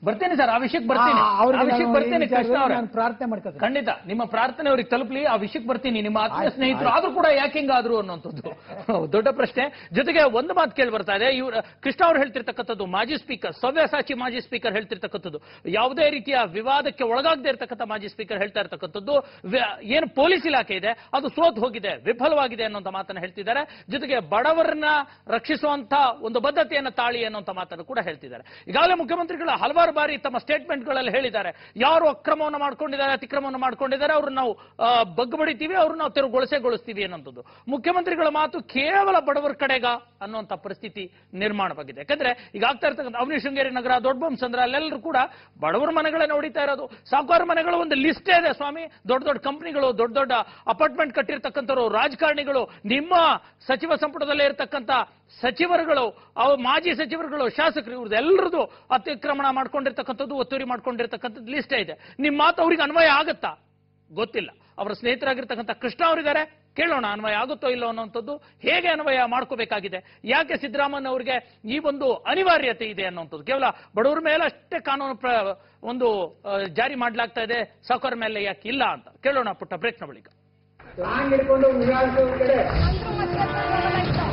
ಬರ್ತೀನಿ ಸರ್ ಆ ವಿಷಯಕ್ಕೆ ಬರ್ತೀನಿ ಆ, ಅವ್ರಿಗೆ ಆ ವಿಷಯಕ್ಕೆ ನಾನು ಈ ಬರ್ತೀನಿ ಕೃಷ್ಣ ವಿಚಾರದಲ್ಲಿ ಅವರೇ ನಾನು ಪ್ರಾರ್ಥನೆ ಮಾಡ್ಕೊತೀನಿ ಖಂಡಿತ ನಿಮ್ಮ ಪ್ರಾರ್ಥನೆ ಅವ್ರಿಗೆ ತಲುಪಲಿ ಆ ವಿಷಯಕ್ಕೆ ಬರ್ತೀನಿ ನಿಮ್ಮ ಆತ್ಮೀಯ ಆಯ್ತು, ಸ್ನೇಹಿತರು ಆದ್ರೂ ಕೂಡ ಯಾಕೆ ಹಿಂಗಾದ್ರು ಅನ್ನೋಂಥದ್ದು ದೊಡ್ಡ ಪ್ರಶ್ನೆ ಜೊತೆಗೆ ಒಂದು ಮಾತು ಕೇಳಿ ಬರ್ತಾ ಇದೆ ಇವ್ರ ಕೃಷ್ಣ ಅವ್ರು ಹೇಳ್ತಿರ್ತಕ್ಕಂಥದ್ದು ಮಾಜಿ ಸ್ಪೀಕರ್ ಸವ್ಯಸಾಚಿ ಮಾಜಿ ಸ್ಪೀಕರ್ ಹೇಳ್ತಿರ್ತಕ್ಕಂಥದ್ದು ಯಾವುದೇ ರೀತಿಯ ವಿವಾದಕ್ಕೆ ಒಳಗಾಗದೇ ಇರತಕ್ಕಂಥ ಮಾಜಿ ಸ್ಪೀಕರ್ ಹೇಳ್ತಾ ಇರ್ತಕ್ಕಂಥದ್ದು ವ್ಯ- ಏನು ಪೊಲೀಸ್ ಇಲಾಖೆ ಇದೆ ಅದು ಸೋತ್ ಹೋಗಿದೆ ವಿಫಲವಾಗಿದೆ ಅನ್ನುವಂಥ ಮಾತನ್ನ ಹೇಳ್ತಿದ್ದಾರೆ ಜೊತೆಗೆ ಬಡವರನ್ನ ರಕ್ಷಿಸುವಂತ ಒಂದು ಬದ್ಧತೆಯನ್ನ ತಾಳಿ ಅನ್ನುವಂಥ ಮಾತನ್ನು ಕೂಡ ಹೇಳ್ತಿದ್ದಾರೆ ಈಗಾಗಲೇ ಮುಖ್ಯಮಂತ್ರಿಗಳು ಹಲವಾರು ಬಾರಿ ತಮ್ಮ ಸ್ಟೇಟ್ಮೆಂಟ್ಗಳಲ್ಲಿ ಹೇಳಿದ್ದಾರೆ ಯಾರು ಅಕ್ರಮವನ್ನು ಮಾಡ್ಕೊಂಡಿದ್ದಾರೆ ಅತಿಕ್ರಮವನ್ನು ಮಾಡ್ಕೊಂಡಿದ್ದಾರೆ ಅವ್ರನ್ನ ನಾವು ಆ, ಬಗ್ಬಡಿತೀವಿ ಅವ್ರನ್ನ ನಾವು ತೆರವುಗೊಳಿಸೇಗೊಳಿಸ್ತೀವಿ ಅನ್ನೋಂಥದ್ದು ಮುಖ್ಯಮಂತ್ರಿಗಳ ಮಾತು ಕೇವಲ ಬಡವರ ಕಡೆಗ ಅನ್ನುವಂಥ ಪರಿಸ್ಥಿತಿ ನಿರ್ಮಾಣವಾಗಿದೆ ಯಾಕಂದ್ರೆ ಈಗ ಆಗ್ತಾ ಇರ್ತಕ್ಕಂಥ ಅವನಿ ಶೃಂಗೇರಿ ನಗರ ದೊಡ್ಡಬೊಮ್ಮಸಂದ್ರ ಅಲ್ಲೆಲ್ಲರೂ ಕೂಡ ಬಡವರ ಮನೆಗಳೇ ನೋಡಿತಾ ಇರೋದು ಸಾಹುಕಾರ ಮನೆಗಳ ಒಂದು ಲಿಸ್ಟೇ ಇದೆ ಸ್ವಾಮಿ ದೊಡ್ಡ ದೊಡ್ಡ ಕಂಪನಿಗಳು ದೊಡ್ಡ ದೊಡ್ಡ ಅಪಾರ್ಟ್ಮೆಂಟ್ ಕಟ್ಟಿರ್ತಕ್ಕಂಥವ್ರು ರಾಜಕಾರಣಿಗಳು ನಿಮ್ಮ ಸಚಿವ ಸಂಪುಟದಲ್ಲೇ ಇರತಕ್ಕಂಥ ಸಚಿವರುಗಳು ಅವು ಮಾಜಿ ಸಚಿವರುಗಳು ಶಾಸಕರು ಇವ್ರದ್ದು ಎಲ್ಲರದು ಅತಿಕ್ರಮಣ ಮಾಡ್ಕೊಂಡಿರ್ತಕ್ಕಂಥದ್ದು ಒತ್ತುವರಿ ಮಾಡ್ಕೊಂಡಿರ್ತಕ್ಕಂಥದ್ದು ಲಿಸ್ಟೇ ಇದೆ ನಿಮ್ಮ ಮಾತು ಅವ್ರಿಗೆ ಅನ್ವಯ ಆಗತ್ತಾ ಗೊತ್ತಿಲ್ಲ ಅವರ ಸ್ನೇಹಿತರಾಗಿರ್ತಕ್ಕಂಥ ಕೃಷ್ಣ ಅವರಿದ್ದಾರೆ ಕೇಳೋಣ ಅನ್ವಯ ಆಗುತ್ತೋ ಇಲ್ಲೋ ಅನ್ನೋಂಥದ್ದು ಹೇಗೆ ಅನ್ವಯ ಮಾಡ್ಕೋಬೇಕಾಗಿದೆ ಯಾಕೆ ಸಿದ್ದರಾಮಯ್ಯ ಅವರಿಗೆ ಈ ಒಂದು ಅನಿವಾರ್ಯತೆ ಇದೆ ಅನ್ನೋಂಥದ್ದು ಕೇವಲ ಬಡವರ ಮೇಲೆ ಅಷ್ಟೇ ಕಾನೂನು ಪ್ರ- ಒಂದು ಆ, ಜಾರಿ ಮಾಡಲಾಗ್ತಾ ಇದೆ ಸಾವುಕಾರ ಮೇಲೆ ಯಾಕೆ ಇಲ್ಲ ಅಂತ ಕೇಳೋಣ ಪುಟ್ಟ ಬ್ರೇಕ್ನ ಬಳಿಕ ಲಾಂಗ್ ಹಿಡ್ಕೊಂಡು ಉಳ್ಳಾಡ್ಸೋ ಕಡೆ ಮಂತ್ರು ಮತ್ತೆ